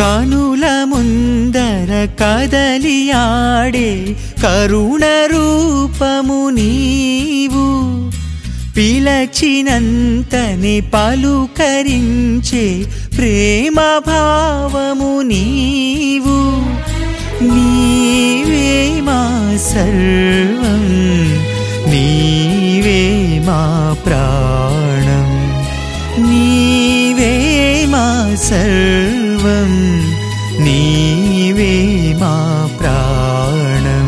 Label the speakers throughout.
Speaker 1: కనుల ముందర కదలియాడే కరుణ రూపము నీవు పిలచినంతని పలుకరించే ప్రేమ భావము నీవు నీవే మా సర్వం నీవే మా ప్రాణం నీవే మా సర్వం నీవే మా ప్రాణం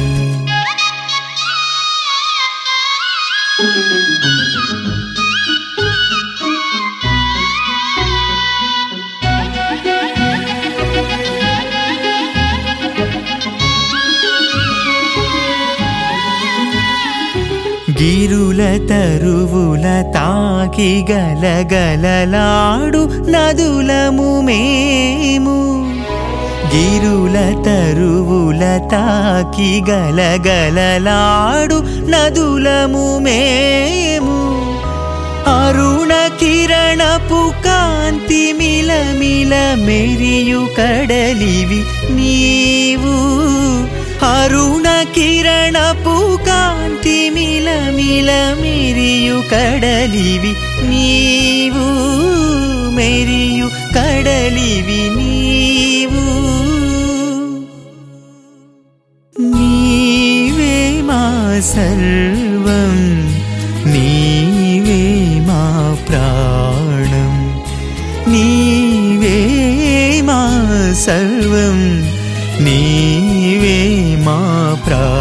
Speaker 1: గిరుల తరువుల తాకి గలగలలాడు నదులము మేము గిరుల తరువుల తాకి గలగలలాడు నదులము మేము అరుణ కిరణపు కాంతి మిలమిల మెరియు కడలివి నీవు అరుణ కిరణపు కాంతి మిలమిల మెరియు కడలివి నీవు మెరియు కడలివి నీవు నీవే మా సర్వం నీవే మా ప్రాణం నీవే మా సర్వం నీవే మా ప్రాణం